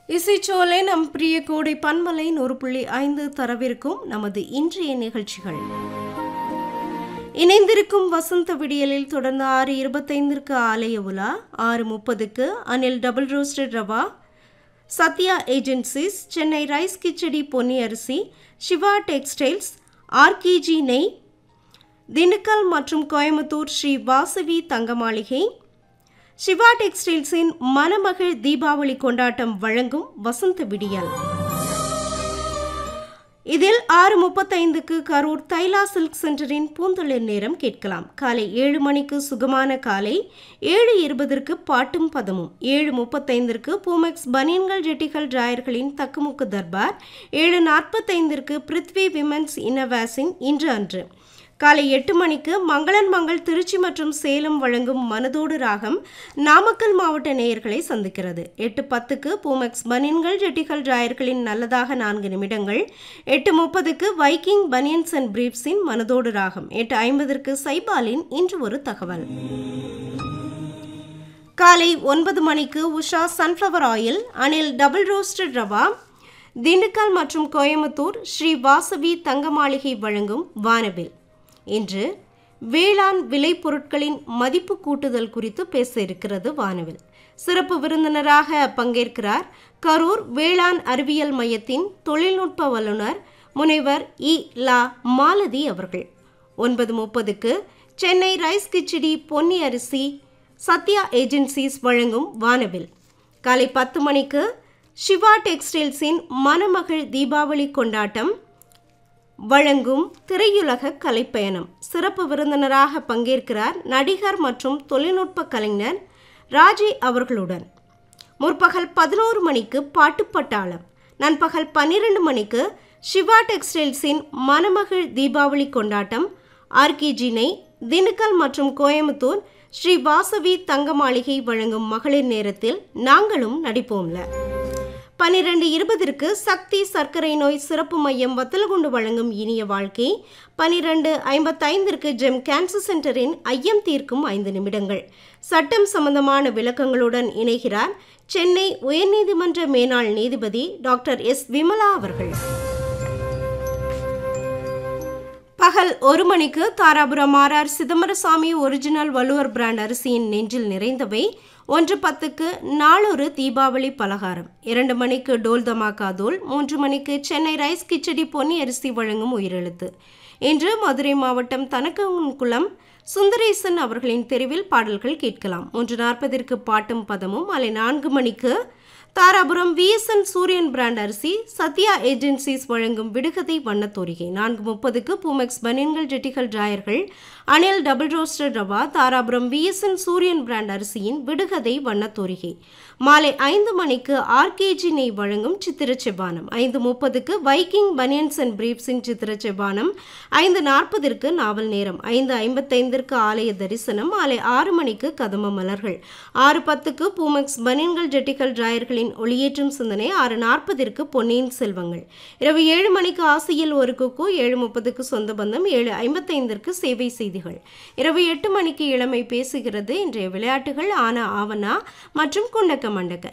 இசைச்சோலை நம் பிரிய கோடை பன்மலை நூறு புள்ளி ஐந்து தரவிருக்கும் நமது இன்றைய நிகழ்ச்சிகள் இணைந்திருக்கும் வசந்த விடியலில் தொடர்ந்து ஆறு இருபத்தைந்திற்கு ஆலய உலா ஆறு முப்பதுக்கு Anil double roasted rava Sathya agencies Chennai rice kichadi Ponni அரிசி சிவா டெக்ஸ்டைல்ஸ் ஆர்கேஜி நெய் திண்டுக்கல் மற்றும் கோயம்புத்தூர் ஸ்ரீ வாசவி தங்க மாளிகை சிவா டெக்ஸ்டைல்ஸின் மணமகள் தீபாவளி கொண்டாட்டம் வழங்கும் வசந்த விடியல் இதில் ஆறு முப்பத்தைந்துக்கு கரூர் தைலா சில்க் சென்டரின் பூந்தொழில் நேரம் கேட்கலாம் காலை ஏழு மணிக்கு சுகமான காலை ஏழு இருபதற்கு பாட்டும் பதமும் ஏழு முப்பத்தைந்திற்கு பூமெக்ஸ் பனியன்கள் ஜெட்டிகள் டிராயர்களின் தக்குமுக்கு தர்பார் ஏழு நாற்பத்தைந்திற்கு பிருத்வி விமென்ஸ் இன்னவாசின் இன்று அன்று காலை எட்டு மணிக்கு மங்களன் மங்கள் திருச்சி மற்றும் சேலம் வழங்கும் மனதோடு ராகம் நாமக்கல் மாவட்ட நேயர்களை சந்திக்கிறது எட்டு பத்துக்கு பூமெக்ஸ் பனியன்கள் ஜெட்டிகள் டிராயர்களின் நல்லதாக நான்கு நிமிடங்கள் எட்டு முப்பதுக்கு வைக்கிங் பனியன்ஸ் அண்ட் பிரீப்ஸின் மனதோடு ராகம் எட்டு ஐம்பதற்கு சைபாலின் இன்று ஒரு தகவல் காலை ஒன்பது மணிக்கு Usha sunflower oil Anil double roasted rava Dindigul மற்றும் கோயம்புத்தூர் ஸ்ரீ வாசவி தங்க மாளிகை வழங்கும் வானவில் இன்று வேளாண் விளைபொருட்களின் மதிப்பு கூட்டுதல் குறித்து பேச இருக்கிறது வானவில் சிறப்பு விருந்தினராக பங்கேற்கிறார் கரூர் வேளாண் அறிவியல் மையத்தின் தொழில்நுட்ப வல்லுநர் முனைவர் இ லா மாலதி அவர்கள் ஒன்பது முப்பதுக்கு சென்னை ரைஸ் கிச்சடி பொன்னி அரிசி சத்யா ஏஜென்சிஸ் வழங்கும் வானவில் காலை பத்து மணிக்கு சிவா டெக்ஸ்டைல்ஸின் மணமகள் தீபாவளி கொண்டாட்டம் வழங்கும் திரையுலக கலைப்பயணம் சிறப்பு விருந்தினராக பங்கேற்கிறார் நடிகர் மற்றும் தொழில்நுட்ப கலைஞர் ராஜி அவர்களுடன் முற்பகல் பதினோரு மணிக்கு பாட்டுப்பட்டாளம் நண்பகல் பன்னிரண்டு மணிக்கு சிவா டெக்ஸ்டைல்ஸின் மணமகள் தீபாவளி கொண்டாட்டம் ஆர்கிஜினை திண்டுக்கல் மற்றும் கோயம்புத்தூர் ஸ்ரீ வாசவி தங்க மாளிகை வழங்கும் மகளிர் நேரத்தில் நாங்களும் நடிப்போம்ல பன்னிரண்டு இருபதற்கு சக்தி சர்க்கரை நோய் சிறப்பு மையம் வத்தலகுண்டு வழங்கும் இனிய வாழ்க்கை பன்னிரண்டு ஐம்பத்தைந்திற்கு ஜெம் கேன்சர் சென்டரின் ஐயம் தீர்க்கும் ஐந்து நிமிடங்கள் சட்டம் சம்பந்தமான விளக்கங்களுடன் இணைகிறார் சென்னை உயர்நீதிமன்ற மேனாள் நீதிபதி டாக்டர் எஸ் விமலா அவர்கள் பகல் ஒரு மணிக்கு Dharapuram RR Chidambarasamy original Valluvar brand அரிசியின் நெஞ்சில் நிறைந்தவை ஒன்று பத்துக்கு நாளொரு தீபாவளி பலகாரம் இரண்டு மணிக்கு டோல் தமாக்கா தோல் மூன்று மணிக்கு சென்னை ரைஸ் கிச்சடி பொன்னி அரிசி வழங்கும் உயிரெழுத்து இன்று மதுரை மாவட்டம் தனக்கங்குளம் சுந்தரேசன் அவர்களின் தெருவில் பாடல்கள் கேட்கலாம் மூன்று நாற்பதிற்கு பாட்டும் பதமும் மாலை நான்கு மணிக்கு தாராபுரம் விஎஸ்என் சூரியன் பிராண்ட் அரிசி சத்யா ஏஜென்சிஸ் வழங்கும் விடுகதை வண்ணத்தோரிகை நான்கு முப்பதுக்கு பூமெக்ஸ் பனியன்கள் ஜெட்டிகள் டிராயர்கள் Anil double roaster rava Dharapuram VSN Suriyan brand அரிசியின் விடுகதை வண்ணத்தோரிகை மாலை ஐந்து மணிக்கு ஆர்கேஜி நெய் வழங்கும் சித்திர செவ்வானம் ஐந்து முப்பதுக்கு வைக்கிங் பனியன்ஸ் அண்ட் பிரீப்ஸின் சித்திர செவ்வானம் ஐந்து நாற்பதிற்கு நாவல் நேரம் ஐந்து ஐம்பத்தைந்திற்கு ஆலய தரிசனம் மாலை ஆறு மணிக்கு கதம்ப மலர்கள் ஆறு பத்துக்கு பூமெக்ஸ் பனியன்கள் ஜெட்டிகள் டிராயர்களின் ஒளியேற்றும் சிந்தனை ஆறு நாற்பதிற்கு பொன்னியின் செல்வங்கள் இரவு ஏழு மணிக்கு ஆசையில் ஒரு குக்கு ஏழு முப்பதுக்கு சொந்த பந்தம் ஏழு ஐம்பத்தைந்திற்கு சேவை செய்திகள் இரவு எட்டு மணிக்கு இளமை பேசுகிறது இன்றைய விளையாட்டுகள் ஆனா ஆவனா மற்றும் குண்டக்க மண்டக்க